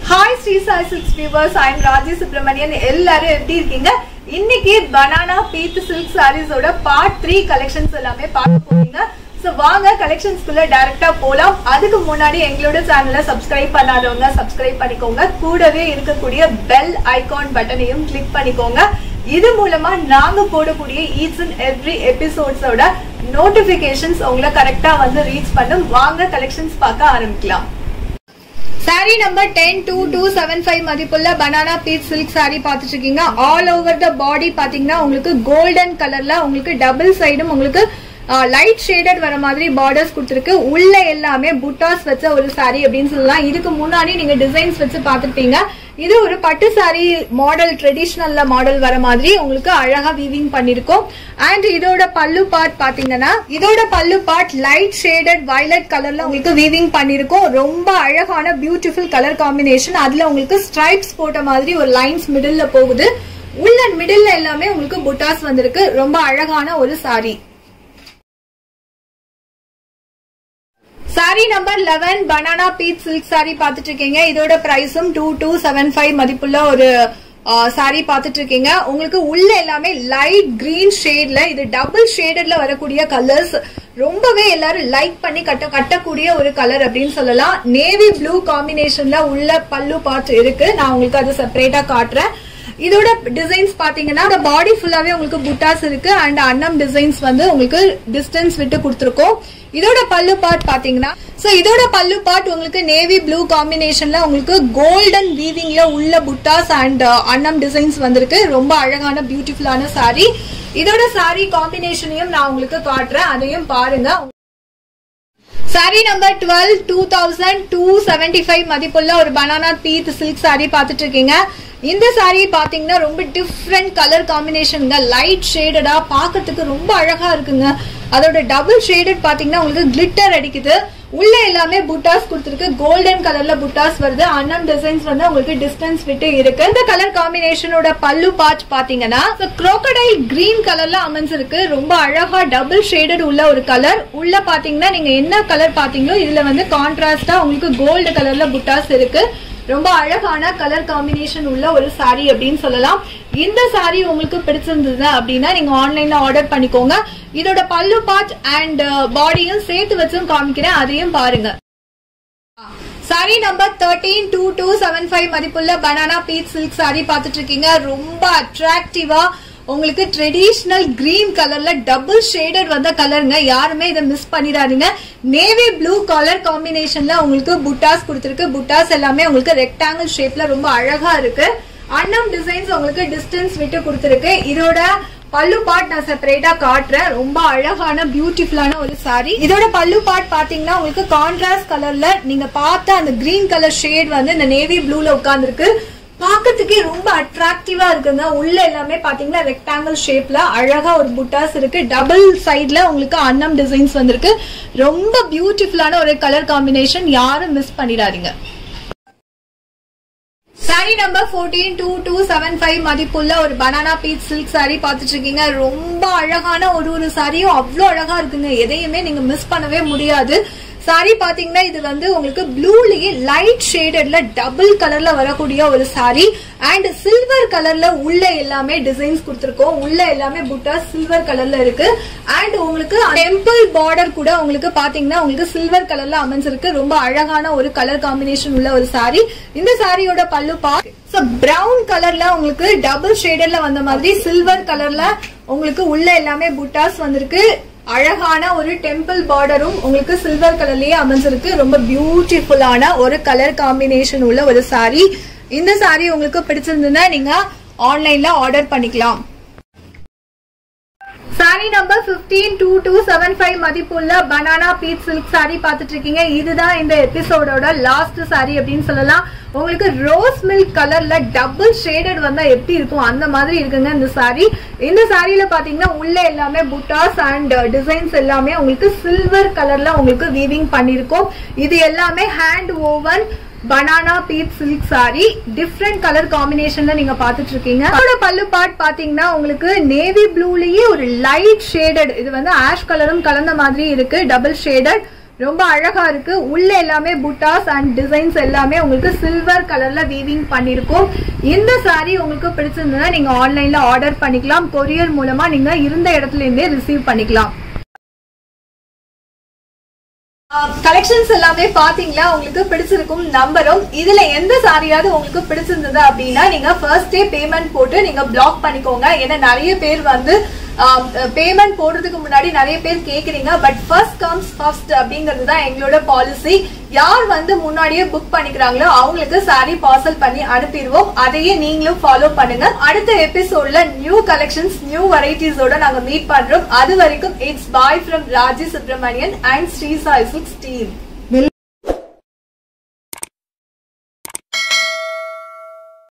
hi Sri Sai silks viewers I am Raji Subramanian எல்லாரும் எப்படி இருக்கீங்க இன்னைக்கு பனானா பீத் சில்க் சாரீஸோட பார்ட் த்ரீ கலெக்ஷன்ஸ் எல்லாமே பார்க்க போறீங்க ஸோ வாங்க கலெக்ஷன்ஸ்குள்ள டைரக்டா போலாம் அதுக்கு முன்னாடி எங்களோட சேனலை சப்ஸ்கிரைப் பண்ணாதவங்க சப்ஸ்கிரைப் பண்ணிக்கோங்க கூடவே இருக்கக்கூடிய பெல் ஐகான் பட்டனையும் கிளிக் பண்ணிக்கோங்க இது மூலமா நாங்க போடக்கூடிய ஈச் அண்ட் எவ்ரி எபிசோட்ஸோட நோட்டிபிகேஷன்ஸ் உங்களை கரெக்டா வந்து ரீச் பண்ணும் வாங்க கலெக்ஷன்ஸ் பார்க்க ஆரம்பிக்கலாம் sari number ten two two seven five மதிப்புள்ள பனானா பீஸ் சில்க் சாரி பார்த்துட்டு இருக்கீங்க ஆல் ஓவர் த பாடி பாத்தீங்கன்னா உங்களுக்கு கோல்டன் கலர்ல உங்களுக்கு டபுள் சைடும் உங்களுக்கு லைட் ஷேடட் வர மாதிரி பார்டர்ஸ் கொடுத்துருக்கு உள்ள எல்லாமே புட்டாஸ் வச்ச ஒரு சாரி அப்படின்னு சொல்லலாம் இதுக்கு முன்னாடி நீங்க டிசைன்ஸ் வச்சு பார்த்துருப்பீங்க இது ஒரு பட்டு சாரி மாடல் ட்ரெடிஷ்னல்ல மாடல் வர மாதிரி உங்களுக்கு அழகா வீவிங் பண்ணிருக்கோம் அண்ட் இதோட பல்லு பார்ட் பாத்தீங்கன்னா இதோட பல்லு பார்ட் லைட் ஷேடட் வயலட் கலர்ல உங்களுக்கு வீவிங் பண்ணிருக்கோம் ரொம்ப அழகான பியூட்டிஃபுல் கலர் காம்பினேஷன் அதுல உங்களுக்கு ஸ்ட்ரைப்ஸ் போட்ட மாதிரி ஒரு லைன்ஸ் மிடில்ல போகுது உள்ள மிடில்ல எல்லாமே உங்களுக்கு புட்டாஸ் வந்திருக்கு ரொம்ப அழகான ஒரு sari sari number eleven banana pith silk sari பாத்துட்டு இருக்கீங்க இதோட பிரைஸும் டூ டூ செவன் ஃபைவ் மதிப்புள்ள ஒரு சாரி பாத்துட்டு இருக்கீங்க உங்களுக்கு உள்ள எல்லாமே லைட் கிரீன் ஷேட்ல இது டபுள் ஷேடட்ல வரக்கூடிய கலர்ஸ் ரொம்பவே எல்லாரும் லைக் பண்ணி கட்ட கட்டக்கூடிய ஒரு கலர் அப்படின்னு சொல்லலாம் நேவி ப்ளூ காம்பினேஷன்ல உள்ள பல்லு பார்ட் இருக்கு நான் உங்களுக்கு அது செப்பரேட்டா காட்டுறேன் இதோட டிசைன்ஸ் பாத்தீங்கன்னா பாடி ஃபுல்லாவே உங்களுக்கு புட்டாஸ் இருக்கு அண்ட் அன்னம் டிசைன்ஸ் வந்து உங்களுக்கு டிஸ்டன்ஸ் விட்டு கொடுத்துருக்கோம் இதோட பல்லு பார்ட் பாத்தீங்கன்னா சோ இதோட பல்லு பார்ட் உங்களுக்கு நேவி ப்ளூ காம்பினேஷன்ல உங்களுக்கு கோல்டன் வீவிங்ல உள்ள புட்டாஸ் அண்ட் அன்னம் டிசைன்ஸ் வந்திருக்கு ரொம்ப அழகான பியூட்டிஃபுல்லான சாரி இதோட சாரி காம்பினேஷனையும் நான் உங்களுக்கு காட்டுறேன் அதையும் பாருங்க sari number twelve two thousand two seventy five மதிப்புள்ள ஒரு பனானா பீத் சில்க் சாரி பார்த்துட்டு இருக்கீங்க இந்த சாரி பாத்தீங்கன்னா ரொம்ப டிஃப்ரெண்ட் கலர் காம்பினேஷனுங்க லைட் ஷேடடா பாக்கிறதுக்கு ரொம்ப அழகா இருக்குங்க அதோட டபுள் ஷேடட் பாத்தீங்கன்னா உங்களுக்கு கிளிட்டர் அடிக்குது உள்ள எல்லாமே புட்டாஸ் கொடுத்துருக்கு கோல்டன் கலர்ல புட்டாஸ் வருது அன்னம் டிசைன்ஸ் வந்து உங்களுக்கு டிஸ்டன்ஸ் விட்டு இருக்கு இந்த கலர் காம்பினேஷனோட பல்லு பார்ட் பாத்தீங்கன்னா குரோக்கடைல் கிரீன் கலர்ல அமைஞ்சிருக்கு ரொம்ப அழகா டபுள் ஷேடட் உள்ள ஒரு கலர் உள்ள பாத்தீங்கன்னா நீங்க என்ன கலர் பாத்தீங்களோ இதுல வந்து கான்ட்ராஸ்டா உங்களுக்கு கோல்டு கலர்ல புட்டாஸ் இருக்கு ரொம்ப அழகான கலர் காம்பினேஷன் உள்ள ஒரு சாரி அப்படின்னு சொல்லலாம் இந்த சாரி உங்களுக்கு பிடிச்சிருந்தது அப்படின்னா நீங்க ஆன்லைன்ல ஆர்டர் பண்ணிக்கோங்க இதோட பல்லு பார்ட் அண்ட் பாடியும் சேர்த்து வச்சும் காமிக்கிறேன் அதையும் பாருங்க sari number thirteen two two seven five மதிப்புள்ள பனானா பீச் சில்க் சாரி பார்த்துட்டு இருக்கீங்க ரொம்ப அட்ராக்டிவா உங்களுக்கு ட்ரெடிஷ்னல் கிரீன் கலர்ல டபுள் ஷேடட் வந்த கலருங்க யாருமே இதை மிஸ் பண்ணிடாதீங்க நேவி ப்ளூ கலர் காம்பினேஷன்ல உங்களுக்கு புட்டாஸ் கொடுத்துருக்கு புட்டாஸ் எல்லாமே உங்களுக்கு ரெக்டாங்கிள் ஷேப்ல ரொம்ப அழகா இருக்கு அன்னம் டிசைன்ஸ் உங்களுக்கு டிஸ்டன்ஸ் விட்டு கொடுத்துருக்கு இதோட பல்லு பார்ட் நான் செப்பரேட்டா காட்டுறேன் ரொம்ப அழகான பியூட்டிஃபுல்லான ஒரு சாரி இதோட பல்லு பார்ட் பாத்தீங்கன்னா உங்களுக்கு கான்ட்ராஸ்ட் கலர்ல நீங்க பார்த்த அந்த கிரீன் கலர் ஷேட் வந்து இந்த நேவி ப்ளூல உட்கார்ந்துருக்கு பாக்கிறதுக்கே ரொம்ப அட்ராக்டிவா இருக்குங்க உள்ள எல்லாமே பாத்தீங்கன்னா ரெக்டாங்கிள் ஷேப்ல அழகா ஒரு புட்டாஸ் இருக்கு டபுள் சைட்ல உங்களுக்கு அன்னம் டிசைன்ஸ் வந்திருக்கு ரொம்ப பியூட்டிஃபுல்லான ஒரு கலர் காம்பினேஷன் யாரும் மிஸ் பண்ணிடாதீங்க sari number fourteen two two seven five மதிப்புள்ள ஒரு பனானா பீச் சில்க் சாரி பார்த்துட்டு இருக்கீங்க ரொம்ப அழகான ஒரு ஒரு சாரியும் அவ்வளோ அழகா இருக்குங்க எதையுமே நீங்க மிஸ் பண்ணவே முடியாது சாரி பாத்தீங்கன்னா இது வந்து உங்களுக்கு ப்ளூலயே லைட் ஷேடட்ல டபுள் கலர்ல வரக்கூடிய ஒரு சாரி அண்ட் சில்வர் கலர்ல உள்ள எல்லாமே டிசைன்ஸ் கொடுத்துருக்கோம் உள்ள எல்லாமே புட்டா சில்வர் கலர்ல இருக்கு அண்ட் உங்களுக்கு டெம்பிள் பார்டர் கூட உங்களுக்கு பாத்தீங்கன்னா உங்களுக்கு சில்வர் கலர்ல அமைஞ்சிருக்கு ரொம்ப அழகான ஒரு கலர் காம்பினேஷன் உள்ள ஒரு சாரி இந்த சாரியோட பல்லு பார்ட் ஸோ பிரவுன் கலர்ல உங்களுக்கு டபுள் ஷேடர்ல வந்த மாதிரி சில்வர் கலர்ல உங்களுக்கு உள்ள எல்லாமே புட்டாஸ் வந்திருக்கு அழகான ஒரு டெம்பிள் பார்டரும் உங்களுக்கு சில்வர் கலர்லயே அமைஞ்சிருக்கு ரொம்ப பியூட்டிஃபுல்லான ஒரு கலர் காம்பினேஷன் உள்ள ஒரு சாரி இந்த சாரி உங்களுக்கு பிடிச்சிருந்ததுன்னா நீங்க ஆன்லைன்ல ஆர்டர் பண்ணிக்கலாம் sari number fifteen two two seven five மதிப்புள்ள பனானா பீச் சில்க் சாரி பார்த்துட்டு இருக்கீங்க இதுதான் இந்த எபிசோடோட லாஸ்ட் சாரி அப்படின்னு சொல்லலாம் உங்களுக்கு ரோஸ் மில்க் கலர்ல டபுள் ஷேடட் வந்தா எப்படி இருக்கும் அந்த மாதிரி இருக்குங்க இந்த சாரி இந்த சாரியில பாத்தீங்கன்னா உள்ள எல்லாமே புட்டாஸ் அண்ட் டிசைன்ஸ் எல்லாமே உங்களுக்கு சில்வர் கலர்ல உங்களுக்கு வீவிங் பண்ணிருக்கோம் இது எல்லாமே hand woven banana pith silk sari different colour காம்பினேஷன்ல நீங்க பாத்துட்டு இருக்கீங்க அதோட பல்லு பார்ட் பாத்தீங்கன்னா உங்களுக்கு நேவி ப்ளூலயே ஒரு லைட் ஷேடட் இது வந்து ஆஷ் கலரும் கலந்த மாதிரி இருக்கு டபுள் ஷேடட் ரொம்ப அழகா இருக்கு உள்ள எல்லாமே புட்டாஸ் அண்ட் டிசைன்ஸ் எல்லாமே உங்களுக்கு சில்வர் கலர்ல வீவிங் பண்ணிருக்கும் இந்த saree உங்களுக்கு பிடிச்சிருந்ததுன்னா நீங்க ஆன்லைன்ல ஆர்டர் பண்ணிக்கலாம் கொரியர் மூலமா நீங்க இருந்த இடத்துல இருந்தே ரிசீவ் பண்ணிக்கலாம் கலெக்ஷன்ஸ் எல்லாமே பாத்தீங்களா உங்களுக்கு பிடிச்சிருக்கும் நம்பரும் இதுல எந்த சாரியாவது உங்களுக்கு பிடிச்சிருந்தது அப்படின்னா நீங்க ஃபர்ஸ்ட் டே பேமெண்ட் போட்டு நீங்க பிளாக் பண்ணிக்கோங்க ஏன்னா நிறைய பேர் வந்து பேமெண்ட் போடுறதுக்கு முன்னாடி நிறைய பேர் கேக்குறீங்க பட் ஃபர்ஸ்ட் கம்ஸ் ஃபர்ஸ்ட் அப்படிங்கிறது தான் எங்களோட பாலிசி யார் வந்து முன்னாடியே புக் பண்ணிக்கிறாங்களோ அவங்களுக்கு சாரி பார்சல் பண்ணி அனுப்பிடுவோம் அதையே நீங்களும் ஃபாலோ பண்ணுங்க அடுத்த எபிசோட்ல நியூ கலெக்ஷன்ஸ் நியூ வெரைட்டிஸோட நாங்க மீட் பண்றோம் அது வரைக்கும் it's bye from Raji Subramanian and Sri Sai six team